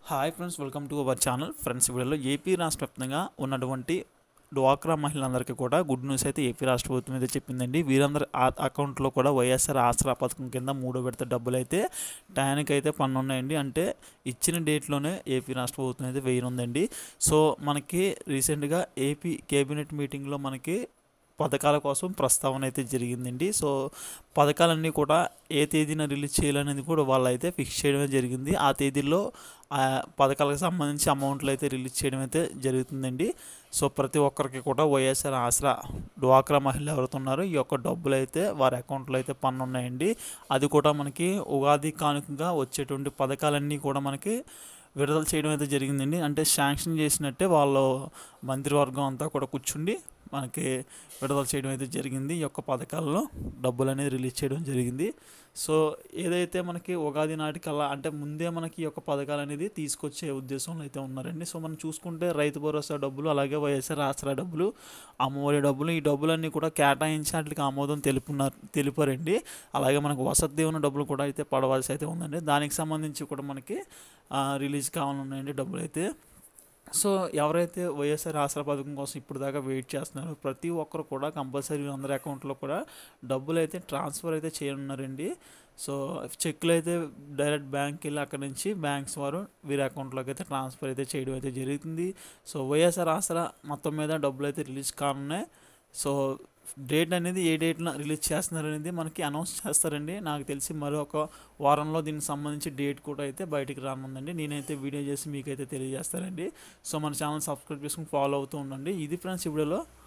hi friends welcome to our channel friends వీడియోలో AP రాష్ట్ర వ్యాప్తంగా ఉన్నటువంటి డ్వాక్రా మహిళలందరికీ కూడా గుడ్ న్యూస్ అయితే ఏపీ రాష్ట్ర ప్రభుత్వం అయితే చెప్పిందండి వీరందరి ఆ- అకౌంట్లో కూడా వైఎస్ఆర్ ఆసరా పథకం కింద మూడో విడత డబ్బులు అయితే టయానికి అయితే పన్నున్నాయండి అంటే ఇచ్చిన డేట్లోనే ఏపీ రాష్ట్ర ప్రభుత్వం అయితే వేయనుందండి సో మనకి రీసెంట్గా ఏపీ కేబినెట్ మీటింగ్లో మనకి పథకాల కోసం ప్రస్తావన అయితే జరిగిందండి సో పథకాలన్నీ కూడా ఏ తేదీన రిలీజ్ చేయాలనేది కూడా వాళ్ళు అయితే ఫిక్స్ చేయడమే జరిగింది ఆ తేదీల్లో ఆ పథకాలకు సంబంధించి అమౌంట్లు అయితే రిలీజ్ చేయడం అయితే జరుగుతుందండి సో ప్రతి ఒక్కరికి కూడా వైఎస్ఆర్ ఆసరా డ్వాక్రా మహిళలు ఎవరైతే ఉన్నారో ఈ యొక్క డబ్బులు అయితే వారి అకౌంట్లో అయితే పన్ను ఉన్నాయండి అది కూడా మనకి ఉగాది కానుకగా వచ్చేటువంటి పథకాలన్నీ కూడా మనకి విడుదల చేయడం అయితే జరిగిందండి అంటే శాంక్షన్ చేసినట్టే వాళ్ళ మంత్రివర్గం అంతా కూడా కూర్చుండి మనకి విడుదల చేయడం అయితే జరిగింది ఈ యొక్క పథకాల్లో డబ్బులు అనేది రిలీజ్ చేయడం జరిగింది సో ఏదైతే మనకి ఉగాది నాటికల్లా అంటే ముందే మనకి ఈ యొక్క పథకాలు అనేది తీసుకొచ్చే ఉద్దేశంలో అయితే ఉన్నారండి సో మనం చూసుకుంటే రైతు భరోసా డబ్బులు అలాగే వైఎస్ఆర్ ఆసరా డబ్బులు అమ్మఒడి డబ్బులు ఈ డబ్బులన్నీ కూడా కేటాయించి వాటికి ఆమోదం తెలుపున్నారు తెలిపారండి అలాగే మనకు వసతి దీవెన డబ్బులు కూడా అయితే పడవలసి అయితే ఉందండి దానికి సంబంధించి కూడా మనకి ఆ, రిలీజ్ కావాలన్నాయండి డబ్బులు అయితే సో ఎవరైతే వైఎస్ఆర్ ఆసరా పథకం కోసం ఇప్పుడు దాకా వెయిట్ చేస్తున్నారో ప్రతి ఒక్కరు కూడా కంపల్సరీ అందరి అకౌంట్లో కూడా డబ్బులు అయితే ట్రాన్స్ఫర్ అయితే చేయనున్నారండి సో చెక్లు అయితే డైరెక్ట్ బ్యాంక్కి వెళ్ళి అక్కడ నుంచి బ్యాంక్స్ వారు వీరి అకౌంట్లోకి అయితే ట్రాన్స్ఫర్ అయితే చేయడం అయితే జరుగుతుంది సో వైఎస్ఆర్ ఆసరా మొత్తం మీద డబ్బులు అయితే రిలీజ్ కానున్నాయి సో డేట్ అనేది ఏ డేట్న రిలీజ్ చేస్తున్నారు అనేది మనకి అనౌన్స్ చేస్తారండి నాకు తెలిసి మరొక వారంలో దీనికి సంబంధించి డేట్ కూడా అయితే బయటికి రానుందండి నేనైతే వీడియో చేసి మీకైతే తెలియజేస్తానండి సో మన ఛానల్ సబ్స్క్రైబ్ చేసుకుని ఫాలో అవుతూ ఉండండి ఇది ఫ్రెండ్స్ ఈ వీడియోలో